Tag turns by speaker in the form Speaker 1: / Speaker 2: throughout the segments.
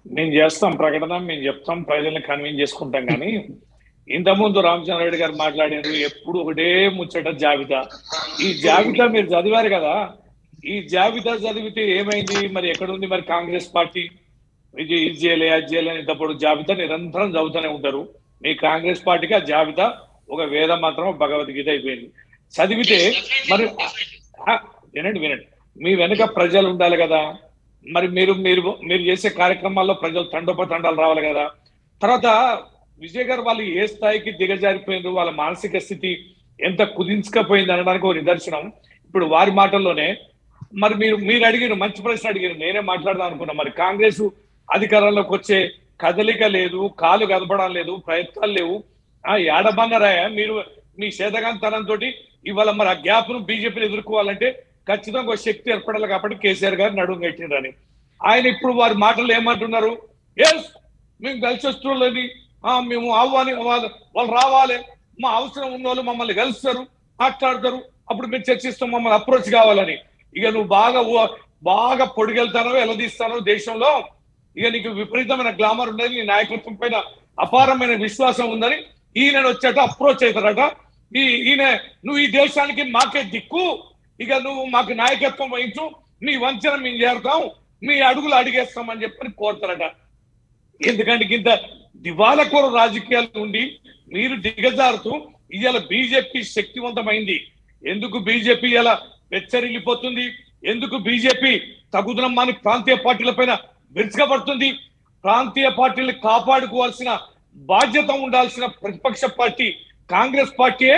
Speaker 1: మేము చేస్తాం ప్రకటన మేము చెప్తాం ప్రజల్ని కన్విన్స్ చేసుకుంటాం కానీ ఇంతకుముందు రామచంద్రరెడ్డి గారు మాట్లాడారు ఎప్పుడు ఒకటే ముచ్చట జాబితా ఈ జాబితా మీరు చదివారు కదా ఈ జాబితా చదివితే ఏమైంది మరి ఎక్కడుంది మరి కాంగ్రెస్ పార్టీ ఇది ఇది చేయలే అది చేయలే అని తప్పుడు జాబితా నిరంతరం చదువుతూనే ఉంటారు మీ కాంగ్రెస్ పార్టీకి ఆ జాబితా ఒక వేద మాత్రం భగవద్గీత అయిపోయింది చదివితే మరి ఆ, వినండి వినండి మీ వెనుక ప్రజలు ఉండాలి కదా మరి మీరు మీరు మీరు చేసే కార్యక్రమాల్లో ప్రజలు తండోపతండాలు రావాలి కదా తర్వాత విజయ్ గారు వాళ్ళు ఏ స్థాయికి దిగజారిపోయినారు వాళ్ళ మానసిక స్థితి ఎంత కుదించకపోయింది అనడానికి ఒక నిదర్శనం ఇప్పుడు వారి మాటల్లోనే మరి మీరు మీరు అడిగిన మంచి ప్రశ్న అడిగారు నేనే మాట్లాడదాం అనుకున్నా మరి కాంగ్రెస్ అధికారంలోకి వచ్చే కదలిక లేదు కాలు కదపడం లేదు ప్రయత్నాలు లేవు ఆ ఏడబన్నరాయ మీరు మీ శేతగాంతనంతో ఇవాళ మరి ఆ గ్యాప్ ను బీజేపీని ఎదుర్కోవాలంటే ఖచ్చితంగా ఒక శక్తి ఏర్పడాలి కాబట్టి కేసీఆర్ గారు నడుము కట్టిండ్రని ఆయన ఇప్పుడు వారి మాటలు ఏమంటున్నారు ఎస్ మేము కలిసి వస్తున్నది మేము ఆహ్వాని వాళ్ళు వాళ్ళు రావాలి మా అవసరం ఉన్న వాళ్ళు మమ్మల్ని కలుస్తారు మాట్లాడతారు అప్పుడు మేము చర్చిస్తాం మమ్మల్ని అప్రోచ్ కావాలని ఇక నువ్వు బాగా ఊ- బాగా పొడిగెళ్తానో ఎలదీస్తానో దేశంలో ఇక నీకు విపరీతమైన గ్లామర్ ఉన్నది నీ నాయకత్వం పైన అపారమైన విశ్వాసం ఉందని ఈయన వచ్చాట అప్రోచ్ అవుతారట ఈ ఈయన నువ్వు ఈ దేశానికి మాకే దిక్కు ఇక నువ్వు మాకు నాయకత్వం వహించు నీ వంచన మేము చేరుతాం మీ అడుగులు అడిగేస్తామని చెప్పని కోరుతారట ఎందుకంటే ఇంత దివాలకోర రాజకీయాల నుండి మీరు దిగజారుతూ ఇవాళ బీజేపీ శక్తివంతమైంది ఎందుకు బీజేపీ ఇలా వెచ్చరిల్లిపోతుంది ఎందుకు బీజేపీ తగుదనమ్మాని ప్రాంతీయ పార్టీల పైన విరుచుకబడుతుంది ప్రాంతీయ పార్టీలు కాపాడుకోవాల్సిన బాధ్యత ఉండాల్సిన ప్రతిపక్ష పార్టీ కాంగ్రెస్ పార్టీయే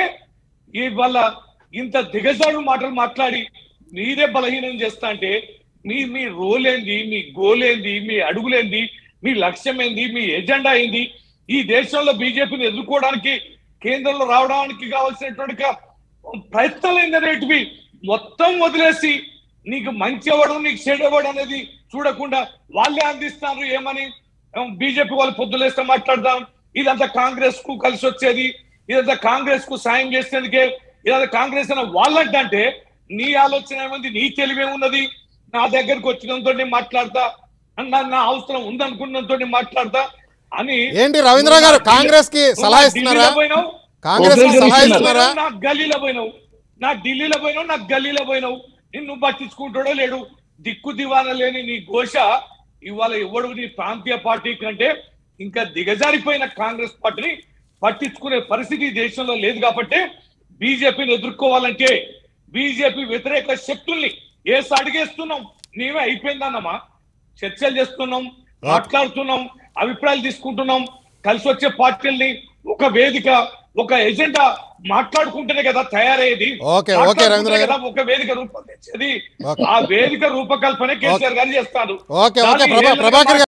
Speaker 1: ఇవాళ ఇంత దిగజాడు మాటలు మాట్లాడి మీరే బలహీనం చేస్తా అంటే మీ మీ రోల్ ఏంది మీ గోల్ ఏంది మీ అడుగులేంది మీ లక్ష్యం ఏంది మీ ఎజెండా ఏంది ఈ దేశంలో బీజేపీని ఎదుర్కోవడానికి కేంద్రంలో రావడానికి కావాల్సినటువంటి క- ప్రయత్నాలు ఏందనేటివి మొత్తం వదిలేసి నీకు మంచి అవ్వడం నీకు చెడు అవ్వడం అనేది చూడకుండా వాళ్ళే అందిస్తారు ఏమని బీజేపీ వాళ్ళు పొద్దులేస్తే మాట్లాడదాం ఇదంతా కాంగ్రెస్ కు కలిసి వచ్చేది ఇదంతా కాంగ్రెస్ కు సాయం చేసేందుకే ఇదంతా కాంగ్రెస్ అన్న వాళ్ళంటే నీ ఆలోచన ఏముంది నీ తెలివే ఉన్నది నా దగ్గరకు వచ్చినంతో మాట్లాడతా నా నా అవసరం ఉందనుకున్నంతో మాట్లాడతా అని
Speaker 2: ఏంటి రవీంద్ర గారు కాంగ్రెస్ కి సలహా ఇస్తున్నారా
Speaker 1: పోయినావు
Speaker 2: కాంగ్రెస్ కి సలహా ఇస్తున్నారా
Speaker 1: నా గల్లీలో పోయినావు నా ఢిల్లీలో పోయినావు నా గల్లీలో పోయినావు నిన్ను పట్టించుకుంటాడో లేడు దిక్కు దివాన లేని నీ ఘోష ఇవాళ ఎవడు నీ ప్రాంతీయ పార్టీ కంటే ఇంకా దిగజారిపోయిన కాంగ్రెస్ పార్టీని పట్టించుకునే పరిస్థితి ఈ దేశంలో లేదు కాబట్టి బీజేపీని ఎదుర్కోవాలంటే బీజేపీ వ్యతిరేక శక్తుల్ని ఏసి అడిగేస్తున్నాం మేమే అయిపోయిందన్నమా చర్చలు చేస్తున్నాం మాట్లాడుతున్నాం అభిప్రాయాలు తీసుకుంటున్నాం కలిసి వచ్చే పార్టీల్ని ఒక వేదిక ఒక ఎజెండా మాట్లాడుకుంటేనే కదా తయారయ్యేది
Speaker 2: ఓకే, ఓకే, రవీంద్ర గారు.
Speaker 1: మాట్లాడుకుంటేనే కదా ఒక వేదిక రూపొందించేది
Speaker 2: ఓకే.
Speaker 1: ఆ వేదిక రూపకల్పన కేసీఆర్ గారు చేస్తారు
Speaker 2: ఓకే ఓకే
Speaker 1: దాన్ని
Speaker 2: ప్రభా
Speaker 1: ఏళ్ళగా
Speaker 2: ప్రభాకర్ గారు